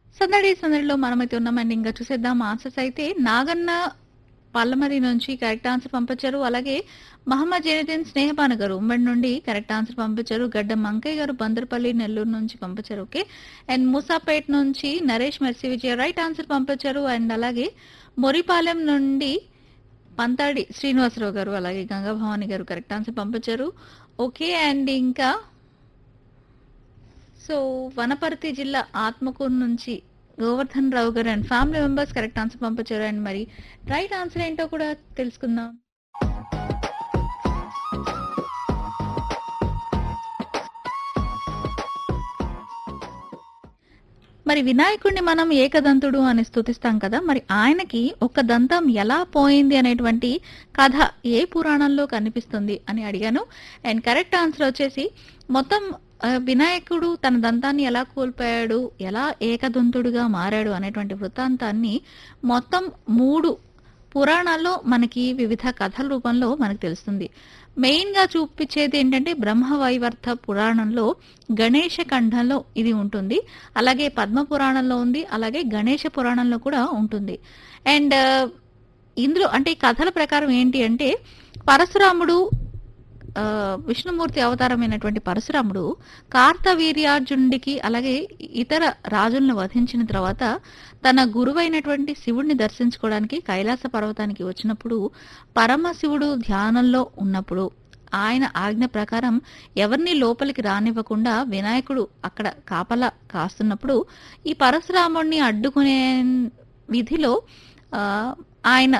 సందడి సందడిలో మనమైతే ఉన్నామండి ఇంకా చూసేద్దాం ఆన్సర్స్ అయితే నాగన్న పల్లమరి నుంచి కరెక్ట్ ఆన్సర్ పంపించారు అలాగే మహమ్మద్ జైనుద్దీన్ స్నేహపాన గారు ఉమ్మడి నుండి కరెక్ట్ ఆన్సర్ పంపించారు గడ్డ మంకయ్య గారు బందర్పల్లి నెల్లూరు నుంచి పంపించారు ఓకే అండ్ మూసాపేట్ నుంచి నరేష్ మెర్సీ విజయ రైట్ ఆన్సర్ పంపించారు అండ్ అలాగే మొరిపాలెం నుండి పంతాడి శ్రీనివాసరావు గారు అలాగే గంగా భవాని గారు కరెక్ట్ ఆన్సర్ పంపించారు ఓకే అండ్ ఇంకా సో వనపర్తి జిల్లా ఆత్మకూరు నుంచి గోవర్ధన్ రావు గారు and family members correct answer పంపించారు అండ్ మరి రైట్ ఆన్సర్ ఏంటో కూడా తెలుసుకుందాం మరి వినాయకుడిని మనం ఏకదంతుడు అని స్తుతిస్తాం కదా మరి ఆయనకి ఒక దంతం ఎలా పోయింది అనేటువంటి కథ ఏ పురాణంలో కనిపిస్తుంది అని అడిగాను అండ్ కరెక్ట్ ఆన్సర్ వచ్చేసి మొత్తం ఆ, వినాయకుడు తన దంతాన్ని ఎలా కోల్పోయాడు ఎలా ఏకదంతుడుగా మారాడు అనేటువంటి వృత్తాంతాన్ని మొత్తం మూడు పురాణాల్లో మనకి వివిధ కథల రూపంలో మనకు తెలుస్తుంది మెయిన్ గా చూపించేది ఏంటంటే బ్రహ్మవైవర్త పురాణంలో గణేష ఖండంలో ఇది ఉంటుంది అలాగే పద్మ పురాణంలో ఉంది అలాగే గణేష పురాణంలో కూడా ఉంటుంది అండ్ ఇందులో అంటే ఈ కథల ప్రకారం ఏంటి అంటే పరశురాముడు ఆ, విష్ణుమూర్తి అవతారమైనటువంటి పరశురాముడు కార్తవీర్యార్జునుడికి అలాగే ఇతర రాజులను వధించిన తర్వాత తన గురువైనటువంటి శివుణ్ణి దర్శించుకోవడానికి కైలాస పర్వతానికి వచ్చినప్పుడు పరమశివుడు ధ్యానంలో ఉన్నప్పుడు ఆయన ఆజ్ఞ ప్రకారం ఎవరిని లోపలికి రానివ్వకుండా వినాయకుడు అక్కడ కాపలా కాస్తున్నప్పుడు ఈ పరశురాముడిని అడ్డుకునే విధిలో ఆ, ఆయన